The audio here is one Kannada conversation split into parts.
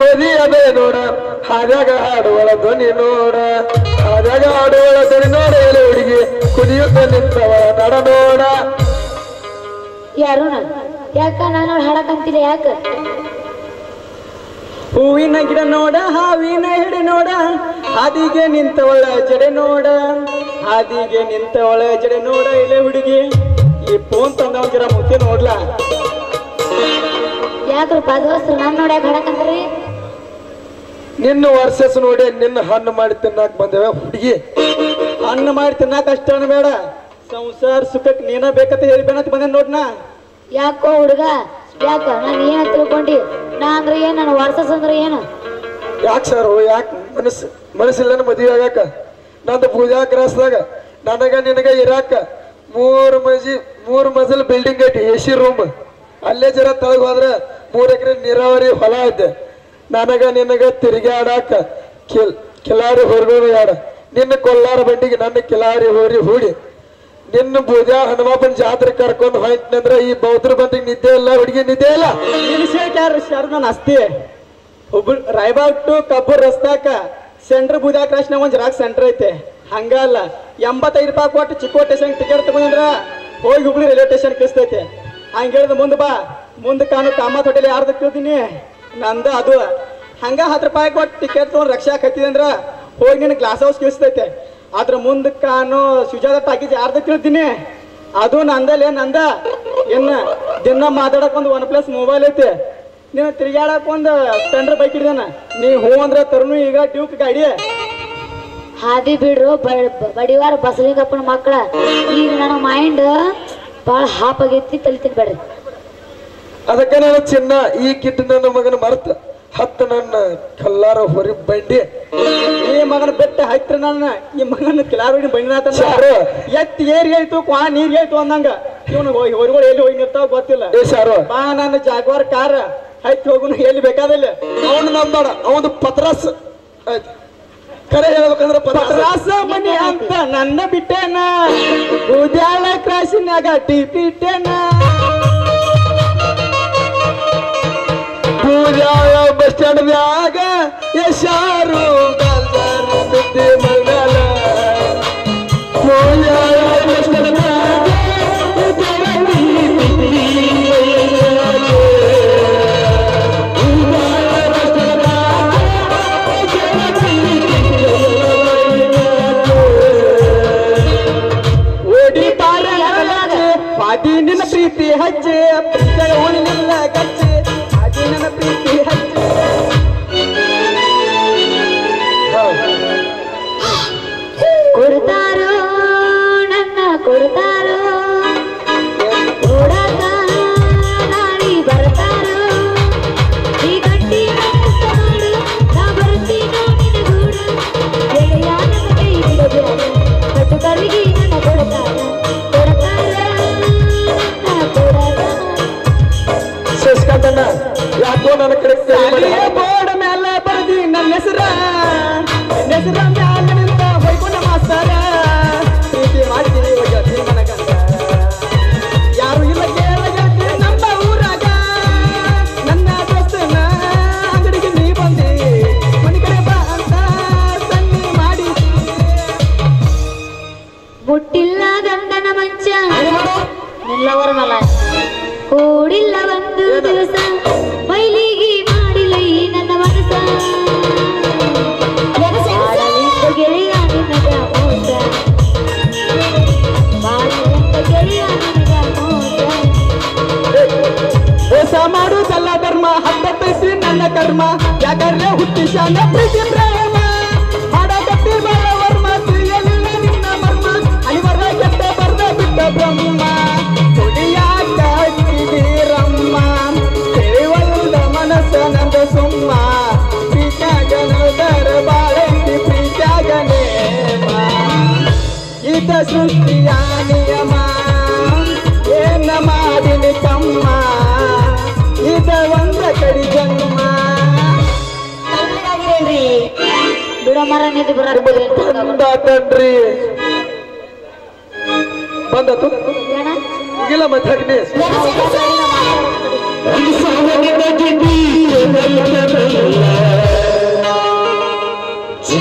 ಮದಿ ಅದೇ ನೋಡ ಹಾದ್ಯಾಗ ಹಾಡುವಳ ಧ್ವನಿ ನೋಡ ಹಾದ್ಯಾಗ ಹಾಡುವಳ ಧ್ವನಿ ನೋಡ ಎಲೆ ಹುಡುಗಿ ಕುದಿಯುತ್ತ ನಿಂತವಳ ನಡ ನೋಡ ಯಾರು ಯಾಕ ನಾನು ಹಾಡಕಂತಿಲ್ಲ ಯಾಕ ಹೂವಿನ ಗಿಡ ನೋಡ ಹಾವಿನ ಹಿಡಿ ನೋಡ ಹಾದಿಗೆ ನಿಂತವಳ ಜಡೆ ನೋಡ ಹಾದಿಗೆ ನಿಂತವಳ ಜಡೆ ನೋಡ ಇಲ್ಲೇ ಹುಡುಗಿ ಈ ಫೋನ್ ತಂದವ ಜರ ಮುತ್ತೆ ನೋಡ್ಲಾ ಯಾಕ್ರಪ್ಪ ದೋಸ್ತರು ನಾನು ನೋಡಿ ಯಾಕೆ ಹಾಡಕಂತ್ರಿ ನಿನ್ನ ವರ್ಷಸ್ ನೋಡಿ ನಿನ್ನ ಹಣ್ಣು ಮಾಡಿ ತಿನ್ನಾಕ ಬಂದೇವ ಹುಡುಗಿ ಅನ್ನ ಮಾಡಿ ತಿನ್ನಾಕ ಅಷ್ಟ ಬೇಡ ಸಂಸಾರ ಸುಖಕ್ಕೆ ನೀನ ಬೇಕಂತ ಹೇಳಿ ಬೇನಂತ ಬಂದೆ ನೋಡ್ನಾ ಯಾಕೋ ಹುಡುಗ ಯಾಕ ನಾನು ಏನ ತಿಳ್ಕೊಂಡಿ ನಾ ಅಂದ್ರೆ ಏನ್ ನಾನು ವಾಟ್ಸಸ್ ಅಂದ್ರೆ ಏನು ಯಾಕೆ ಸರ್ ಯಾಕೆ ಮನಸ್ಸು ಮನಸ್ಸಿಲ್ಲ ಮದುವೆ ಆಗಾಕ ನಂದು ಪೂಜಾ ಕ್ರಾಸ್ದಾಗ ನನಗ ನಿನಗ ಇರಾಕ ಮೂರು ಮಜಿ ಮೂರು ಮಜಲ್ ಬಿಲ್ಡಿಂಗ್ ಐತಿ ಎ ಸಿ ರೂಮ್ ಅಲ್ಲೇ ಜರ ತಳಗ್ ಹೋದ್ರ ಮೂರ್ ಎಕರೆ ನೀರಾವರಿ ಹೊಲ ಐತೆ ನನಗ ನಿನಗ ತಿರುಗಾಡಾಕ ಕಿಲ್ ಕಿಲಾರಿ ಹೊರಗೋದು ಯಾಡ ನಿನ್ನ ಕೊಲ್ಲಾರ ಬಂಡಿಗೆ ನನ್ನ ಕಿಲಾರಿ ಹೋರಿ ಹೂಡಿ ನಿನ್ನ ಪೂಜಾ ಹನುಮಪ್ಪನ ಜಾತ್ರೆ ಕರ್ಕೊಂಡು ಹೋಯ್ತಂದ್ರ ಈ ಬೌದ್ಧ ಬಂದಿಗೆ ನಿದ್ದೆ ಇಲ್ಲ ಹುಡುಗಿ ನಿದ್ದೆ ಇಲ್ಲ ಯಾರು ಶಾರು ನಾನು ಅಸ್ತಿ ಹುಬ್ಬಳ್ ರಾಯಬಾಗ್ ಟು ಕಬ್ಬೂರ್ ರಸ್ತಾಕ ಸೆಂಟ್ರ್ ಬುಧಾ ಕ್ರಾಶ್ನ ಒಂದ್ ಜರಾಕ್ ಸೆಂಟರ್ ಐತೆ ಹಂಗಲ್ಲ ಎಂಬತ್ತೈದು ರೂಪಾಯಿ ಕೊಟ್ಟು ಚಿಕ್ಕೋಟೆ ಸ್ಟೇಷನ್ ಟಿಕೆಟ್ ತಗೊಂಡ್ರ ಹೋಗಿ ಹುಬ್ಳಿ ರೈಲ್ವೆ ಸ್ಟೇಷನ್ ಕಿಸ್ತೈತೆ ಹಂಗ ಹೇಳಿದ ಮುಂದೆ ಬಾ ಮುಂದೆ ಕಾನು ಕಾಮತ್ ಹೋಟೆಲ್ ಯಾರ್ದು ಕೇಳ್ತೀನಿ ನಂದ ಅದು ಹಂಗ ಹತ್ತು ರೂಪಾಯಿ ಕೊಟ್ಟು ಟಿಕೆಟ್ ತಗೊಂಡ್ ರಕ್ಷಾ ಹತ್ತಿದೆ ಅಂದ್ರ ಹೋಗಿ ನಿನ್ ಗ್ಲಾಸ್ ಹೌಸ್ ಕಿಸ್ತೈತೆ ಅದ್ರ ಮುಂದೆ ಕಾನು ಸುಜಾತ ಟಾಕೀಸ್ ಯಾರ್ದು ಕೇಳ್ತೀನಿ ಅದು ನಂದಲ್ಲೇ ನಂದ ಏನ ದಿನ ಮಾತಾಡಕ್ ಒಂದು ಒನ್ ಪ್ಲಸ್ ಮೊಬೈಲ್ ಐತೆ ನೀನು ತಿರ್ಗಾಡಕ್ ಒಂದು ಸ್ಪೆಂಡರ್ ಬೈಕ್ ಹಿಡ್ದಾನ ನೀ ಹೂ ಅಂದ್ರ ತರುನು ಈಗ ಡ್ಯೂಕ್ ಗಾಡಿ ಹಾದಿ ಬಿಡ್ರು ಬ- ಬಡಿವಾರ ಬಸಲಿಂಗಪ್ಪನ ಮಕ್ಕಳ ಈಗ ನನ್ನ ಮೈಂಡ್ ಭಾಳ ಹಾಪ್ ಆಗೈತಿ ತಲೆ ತಿನ್ಬೇಡ್ರಿ ಅದಕ್ಕೆ ನಾನು ಚಿನ್ನ ಈ ಕಿಟ್ಟು ನನ್ನ ಮಗನ ಮರ್ತ ಹತ್ತು ನನ್ನ ಕಲ್ಲಾರ ಹೊರಿ ಬಂಡಿ ಈ ಮಗನ ಬೆಟ್ಟ ಹತ್ರ ನನ್ನ ಈ ಮಗನ ಕಿಲಾರುಡಿ ಬಂದಿನಾತ ಶಾರು. ಎತ್ ಏರಿ ಆಯ್ತು ಕ್ವಾ ನೀರ್ ಆಯ್ತು ಅಂದಂಗ ಇವನು ಹೋಗಿ ಹೊರಗಡೆ ಎಲ್ಲಿ ಹೋಗಿ ನಿರ್ತಾವ ಗೊತ್ತಿಲ್ಲ ಏ ಶಾರು ಬಾ ನನ್ನ ಜಾಗ್ವಾರ್ ಕಾರ್ ಹತ್ತಿ ಹೋಗುನು ಎಲ್ಲಿ ಬೇಕಾದಿಲ್ಲ ಅವನು ನಂಬಾಡ ಅವನು ಪತ್ರಾಸ್ ಆಯ್ತು ಕರೆ ಹೇಳ್ಬೇಕಂದ್ರೆ ಪತ್ರಾಸ್ ರಾಸ ಮನಿ ಅಂತ ನನ್ನ ಬಿಟ್ಟೇನ ಉದ್ಯಾಳ ಕ್ರಾಸಿನಾಗ ಟಿಪಿಟ್ಟೇನ ಪೂಜಾಳ ಬಸ್ ಸ್ಟ್ಯಾಂಡ್ ಮ್ಯಾಗ ಯಶಾರು ಗಲ್ದಾರ ಸುದ್ದಿ ಮಂಗಲ ಪೂಜಾಳ ಬಸ್ ಸ್ಟ್ಯಾಂಡ್ ಮ್ಯಾಗ ಉದರಣಿ ಬಿದ್ದಿ ಮಂಗಲ. ಪೂಜಾಳ ಬಸ್ ಸ್ಟ್ಯಾಂಡ್ ಮ್ಯಾಗ ಉದರಣಿ ಬಿದ್ದಿ ಮಂಗಲ. ಓಡಿ ಬಾರ ಪಾದಿ ನಿನ್ನ ಪ್ರೀತಿ ಹಚ್ಚೆ ಪ್ರೀತಿಯ ಉಳಿಲಿಲ್ಲ ಗಚ್ಚೆ ಪಾದಿ ನನ್ನ ಪ್ರೀತಿ ಹಚ್ಚೆ ಕೊಡ್ತಾರೋ ನನ್ನ ಕೊಡ್ತಾರೋ ನೋಡಾಕ ನಾಳಿ ಬರ್ತಾರೋ ಈ ಗಟ್ಟಿ ಮನಸ್ಸಾಡು, ನಾ ಬರ್ತೀನೋ ನಿನಗೂಡು. ಗೆಳೆಯ ನನ್ನ ಕೈ ಬಿಡಬ್ಯಾಡ, ಕಟ್ಟು ಕರ್ಗಿ ನನ್ನ ಕೊಡ್ತಾರ ಕೊಡ್ತಾರ ನನ್ನ ಕೊಡತಾರ ಶಶಿಕಾಂತಣ್ಣ ಯಾಕೋ ನನ್ನ ಕಡೆ ಕೈ ಮಾಡಿ ಸಾಲಿಯ ಬೋರ್ಡ್ ಮೇಲೆ ಬರ್ದಿ ನನ್ನ ಹೆಸರ ನನ್ನ ಹೆಸರ ಮ್ಯಾಲ ನಿಂತ ಹೊಯ್ಕೊಂಡ ಮಾಸ್ತರ ಪ್ರೀತಿ ಮಾಡ್ತೀನಿ ಒಯ್ಯತಿ ಮನಗಂಡ ಯಾರು ಇಲ್ಲ ಕೇಳ ಗೆಳತಿ ನಮ್ಮ ಊರಾಗ ನನ್ನ ದೋಸ್ತನ ಅಂಗಡಿಗೆ ನೀ ಬಂದಿ ಮನೆ ಕಡೆ ಬಾ ಅಂತ ಸನ್ನಿ ಮಾಡಿ ಮುಟ್ಟಿಲ್ಲ ಗಂಡನ ಮಂಚ ನಿಲ್ಲವರ ಮಲ ಕೂಡಿಲ್ಲ ಒಂದು ದಿವಸ ಮೈಲಿಗೆ ಮಾಡಿಲ್ಲ ಈ ನನ್ನ ಮನಸ ಬಾಳಲಿಂದ ಗೆಳೆಯ ನಿನಗ ಮೋಸ ಬಾಳಲಿಂದ ಗೆಳೆಯ ನಿನಗ ಮೋಸ ಮೋಸ ಮಾಡುವುದಲ್ಲ ಧರ್ಮ ಹತ್ತೈತಿ ನನ್ನ ಕರ್ಮ ಯಾಕಂದ್ರೆ ಹುಟ್ಟಿ ಶಾನ ಪ್ರೀತಿ ಪ್ರೇಮ ಮಾಡಕತ್ತಿ ಬರ ವರ್ಮ ತಿಳಿಯಲಿಲ್ಲ ನಿನ್ನ ಮರ್ಮ ಅನಿವರ ಕೆಟ್ಟ ಬರ್ದ ಬಿಟ್ಟ ಬ್ರಹ್ಮ ಕುಡಿಯಾಕ ಹಚ್ಚಿದಿರಮ್ಮ ತಿಳಿವಲ್ದ ಮನಸ್ಸ ನಂದ ಸುಮ್ಮ ಪ್ರೀತ್ಯಾಗ ನದರ ಬಾಳೈತಿ ಪ್ರೀತ್ಯಾಗ ನೇಮ ಇದ ಸೃಷ್ಟಿಯ ನಿಯಮ ಏನ ಮಾಡಿನಿ ಕಮ್ಮ ಇದ ಒಂದ ಕಡಿ ಜನ್ಮ ಬಿಡ ಮರ ನಿಧಿ ಬರ ಬಂದಾತನ್ರಿ ಬಂದತು ಏನ ಮುಗಿಲ್ಲ ಮತ್ತೆ ಅಗ್ನೇಶ್ ಏನ? ಸಾವಯವ ಜಿದ್ದಿ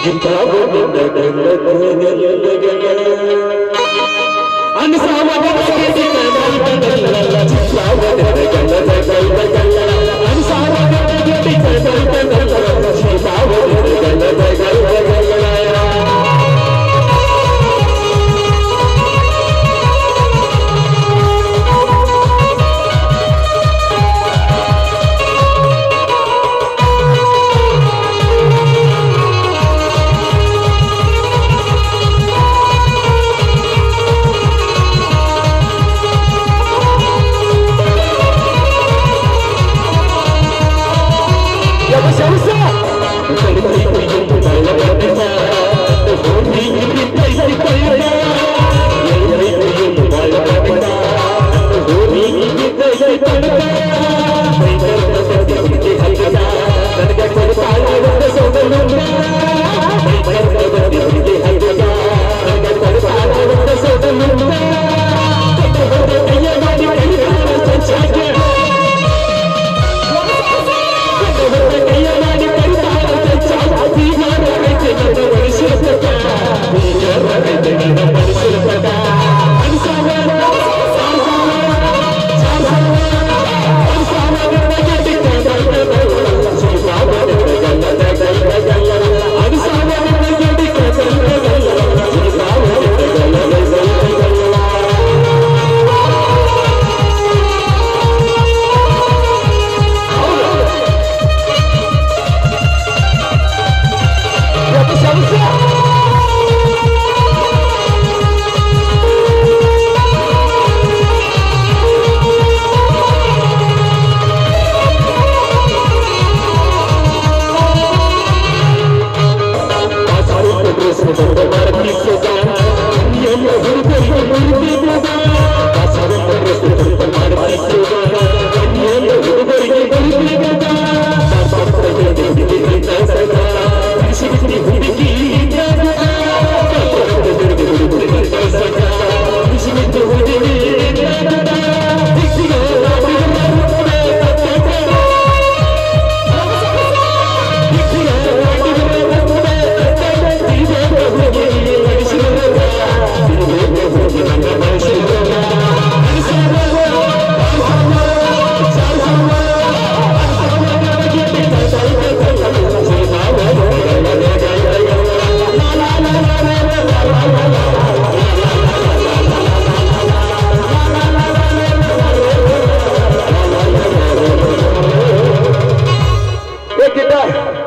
ए गिड्डा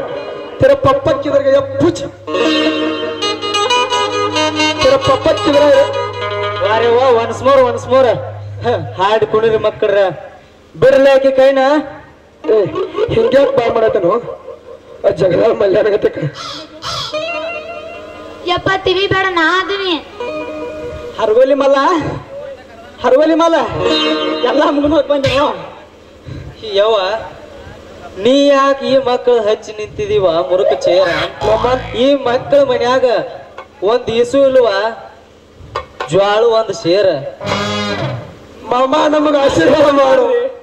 तेरा पप्पा किधर गया पूछ तेरा पप्पा किधर है ವಾರೆ ವಾ ಒನ್ಸ್ ಮೋರ್ ಒನ್ಸ್ ಮೋರ್ ಹಾಡ್ ಕುಣಿರಿ ಮಕ್ಕಳ್ರ ಬಿಡ್ಲಿ ಆಕಿ ಕೈನ ಏ ಹಿಂಗ್ಯಾಕ್ ಬಾ ಮಾಡತನು ಆ ಜಗಳ ಮಲ್ಯಾನಗತಕ್ಕ ಯಪ್ಪ ತಿವಿ ಬೇಡ ನಾ ಅದೀನಿ ಹರಗೋಲಿ ಮಲ್ಲ ಹರಗೋಲಿ ಮಲ್ಲ ಎಲ್ಲ ಮುಗಿದು ಬಂದೆ ಯವ್ವ ನೀ ಯಾಕೆ ಈ ಮಕ್ಕಳು ಹಚ್ಚಿ ನಿಂತಿದೀವ ಮುರುಕ ಚೇರ ಈ ಮಕ್ಕಳ ಮನ್ಯಾಗ ಒಂದ್ ಈಸು ಇಲ್ವಾ ಜ್ವಾಳು ಒಂದ್ ಶೇರ ಮಾಮ ನಮಗ ಆಶೀರ್ವಾದ ಮಾಡು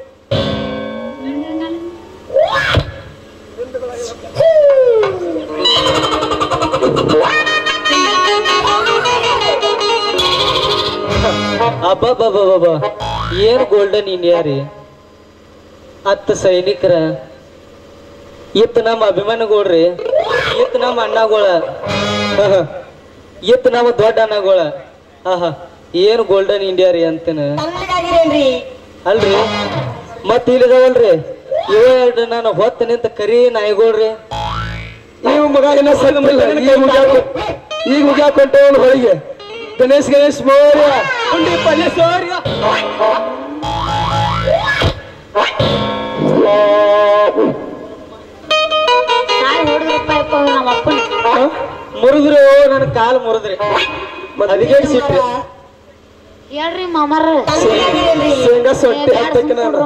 ಅಬ್ಬಬ್ಬಬ್ಬಬ್ಬ ಏನ್ ಗೋಲ್ಡನ್ ಇಂಡಿಯಾ ರೀ ಹತ್ತು ಸೈನಿಕರ ಇತ್ ನಮ್ಮ ಅಭಿಮಾನಿಗಳ್ರಿ ಇತ್ ನಮ್ಮ ಅಣ್ಣಗಳ ಇತ್ ನಮ್ಮ ದೊಡ್ಡ ಅಣ್ಣಗಳ ಆಹಾ ಏನ್ ಗೋಲ್ಡನ್ ಇಂಡಿಯಾ ರೀ ಅಂತೇನ ಅಲ್ರಿ ಮತ್ ಇಲ್ಲಿದಾವಲ್ರಿ ಇವ ಎರಡು ನಾನು ಹೊತ್ತ ನಿಂತ ಕರಿ ನಾಯಿಗಳ್ರಿ ಈ ಮಗ ಇನ್ನ ಸಣ್ಣಲ್ಲ ಈಗ ಮುಗ್ಯಾಕ ಈಗ ಮುಗ್ಯಾಕೊಂಡೆ ಹೊಳಿಗೆ ಗಣೇಶ್ ಗಣೇಶ್ ಮೌರ್ಯ ಉಂಡಿ ಪಲ್ಯ ಸೋರ್ಯ ನಾಯಿ ಹೊಡೆದ್ರಪ್ಪ ಯಪ್ಪ ನಮ್ಮ ಅಪ್ಪನ ಮುರಿದ್ರಿ ನನ್ನ ಕಾಲು ಮುರಿದ್ರಿ ಅದಕ್ಕೆ ಸಿಟ್ರಿ ಹೇಳ್ರಿ ಮಾಮರ ಶೇಂಗಾ ಸೊಟ್ಟಿ ಹತ್ತಕ್ಕೆ ನಾನು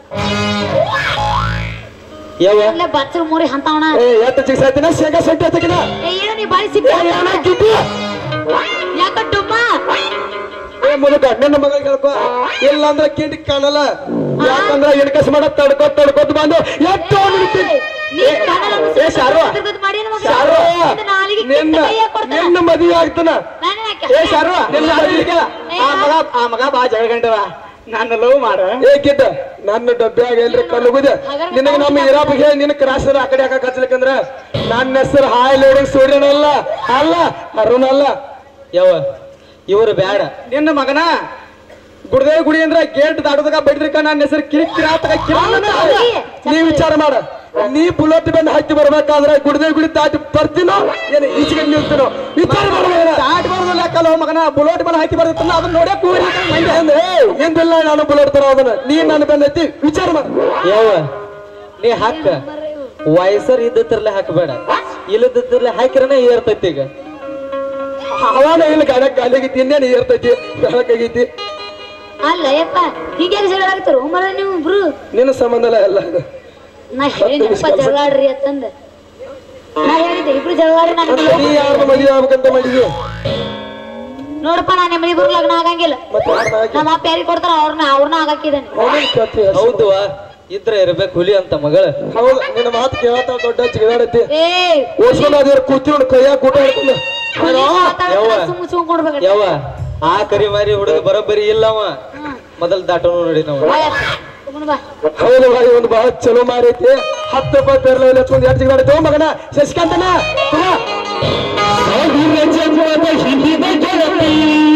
ಯಾವ ಇಲ್ಲೇ ಬಚ್ಚಲ್ ಮೂರಿ ಹಂತವಣ ಏ ಎತ್ತ ಚಿಕ್ಸಾತಿನ ಶೇಂಗಾ ಸೊಟ್ಟಿ ಹತ್ತಕಿನ ಏ ಏನು ನೀ ಬಾರಿ ಸಿಕ್ಕ ಏ ಏನಾಗಿದ್ದು ಯಾಕ ಡುಮ್ಮ ಏ ಮುದುಕ ನನ್ನ ಮಗ ಕೇಳ್ಕೊ ಇಲ್ಲ ಅಂದ್ರೆ ಕಿಂಡಿ ಕಾಣಲ್ಲ ಯಾಕಂದ್ರ ಎಣ್ಕಸ್ ಮಾಡ ತಡ್ಕೋತ್ ತಡ್ಕೋತ್ ಬಂದು ಎತ್ತು ನೀ ಕನ್ನಡ ಏ, ಶಾರು. ತಿರ್ಗದ್ ಮಾಡಿ ನಮಗ. ಶಾರು ಇದು ನಾಲಿಗೆ ಕಿತ್ತು ನಿನ್ನ ಕೈಯಾಗ್ ಕೊಡ್ತಾನ. ನಿನ್ನ ಮದುವೆ ಆಗ್ತಾನ ನಾನೇ ಯಾಕೆ? ಏ ಶಾರು ನಿನ್ನ ಅರ್ಜಿಗೆ ಆ ಮಗ ಆ ಮಗ ಬಾ ಜಗಳಗಂಟವ ನಾನು ಲವ್ ಮಾಡ ಏ ಗಿಡ್ಡ ನನ್ನ ಡಬ್ಬ್ಯಾಗ ಎಲ್ರಿ ಕಲ್ಲುಗುದ ನಿನಗ ನಮ್ಮ ಇರಾಬ್ ಹೇಳಿ ನಿನ್ನ ಕ್ರಾಸರ ಆ ಕಡೆ ಹಾಕಕ್ ಹಚ್ಲಿಕ್ಕಂದ್ರ ನನ್ನ ಹೆಸರು ಹಾಯ್ ಲೋಡಿಂಗ್ ಸೂರ್ಯನಲ್ಲ ಅಲ್ಲ ಅರುಣ್ ಅಲ್ಲ ಯಾವ ಇವರು ಬ್ಯಾಡ ನಿನ್ನ ಮಗನ ಗುಡ್ದೇ ಗುಡಿ ಅಂದ್ರ ಗೇಟ್ ದಾಟದಾಗ ಬಡಿದ್ರಿಕ ನನ್ನ ಹೆಸರು ಕಿರಿಕ್ ಕಿರಾತಕ ಕಿರಾತಕ. ನೀ ವಿಚಾರ ಮಾಡ ನೀ ಬುಲೆಟ್ ಬಂದ್ ಹತ್ತಿ ಬರ್ಬೇಕಾದ್ರೆ ಗುಡ್ದೆ ಗುಡಿ ದಾಟಿ ಬರ್ತೀನೋ ಏನ್ ಈಚೆಗೆ ನಿಲ್ತೀನೋ ವಿಚಾರ ಮಾಡ್ಬೇಡ ದಾಟ್ ಬರೋದಿಲ್ಲ ಕಲೋ ಮಗನ ಬುಲೆಟ್ ಬಂದು ಹಾಕಿ ಬರ್ದಿತ್ತಲ್ಲ ಅದನ್ನ ನೋಡೇ ಕೂರಿ ಎಂದಿಲ್ಲ ನಾನು ಬುಲೆಟ್ ತರ ಅದನ್ನ ನೀ ನನ್ನ ಬಂದೈತಿ ವಿಚಾರ ಮಾಡ ಯಾವ ನೀ ಹಾಕ ವಯಸ್ಸರ್ ಇದ್ದತ್ರಲ್ಲೇ ಹಾಕಬೇಡ ಇಲ್ಲದಿದ್ರಲ್ಲೇ ಹಾಕಿರನೇ ಏರ್ತೈತಿ ಈಗ ಹವಾನ ಇಲ್ಲ ಗಾಡ ಗಾಲಿಗಿತ್ತಿ ಇನ್ನೇನು ಏರ್ತೈತಿ ಬೆಳಕಾಗೈತಿ ಅಲ್ಲ ಯಪ್ಪ ಹೀಗೆ ಜಗಳ ಆಗ್ತಾರ ಮರ ನೀವು ಇಬ್ರು ನಿನ್ನ ಸಂಬಂಧ ಅಲ್ಲ ಎಲ್ಲ ಇದು. ನಾ ಹೇಳಿನಪ್ಪ ಜಗಳಾಡ್ರಿ ಅಂತಂದ ನಾ ಹೇಳಿದ್ದೆ ಇಬ್ರು ಜಗಳಾಡ್ರಿ ನಾನು ನೀ ಯಾರನ್ನ ಮದುವೆ ಆಗ್ಬೇಕಂತ ಮಾಡಿದ್ವಿ ನೋಡಪ್ಪ ನಾನು ನಿಮ್ಮ ಇಬ್ರು ಲಗ್ನ ಆಗಂಗಿಲ್ಲ ಮತ್ತೆ ಯಾರನ್ನ ಹಾಕಿ ನಮ್ಮ ಅಪ್ಪ ಯಾರಿಗೆ ಕೊಡ್ತಾರ ಅವ್ರನ್ನ ಅವ್ರನ್ನ ಆಗಾಕಿದ್ದಾನೆ ಅವನೇನ್ ಕೇಳ್ತೀಯ? ಹೌದು ಇದ್ರೆ ಇರ್ಬೇಕು ಹುಲಿ ಅಂತ ಮಗಳ ಹೌದು ನಿನ್ನ ಮಾತು ಕೇಳ್ತಾ ದೊಡ್ಡ ಜಿಗಾಡೈತಿ ಏ ಓಸ್ಕೊಂಡು ಅದ್ರ ಕೂತಿರೋಣ ಕೈಯಾಗ ಕೂಟ ಹಿಡ್ಕೊಂಡು ಯವ್ವ. ಸುಮ್ ಸುಮ್ ಕೊಡ್ಬೇಕು ಯಾವ ಆ ಕರಿ ಮಾರಿ ಹುಡುಗ ಬರೋಬ್ಬರಿ ಇಲ್ಲವ ಮೊದಲ್ ದಾಟನು ನೋಡಿ ನಾವು ಬಾ ಹೌದು ಭಾಯಿ ಒಂದು ಬಹಳ ಚಲೋ ಮಾರೈತಿ ಹತ್ತು ರೂಪಾಯಿ ಪೇರ್ಲ ಹಚ್ಕೊಂಡು ಎರಡು ಜಿಗಾಡ ತಗೋ ಮಗನ ಶಶಿಕಾಂತನ ತಗೋ.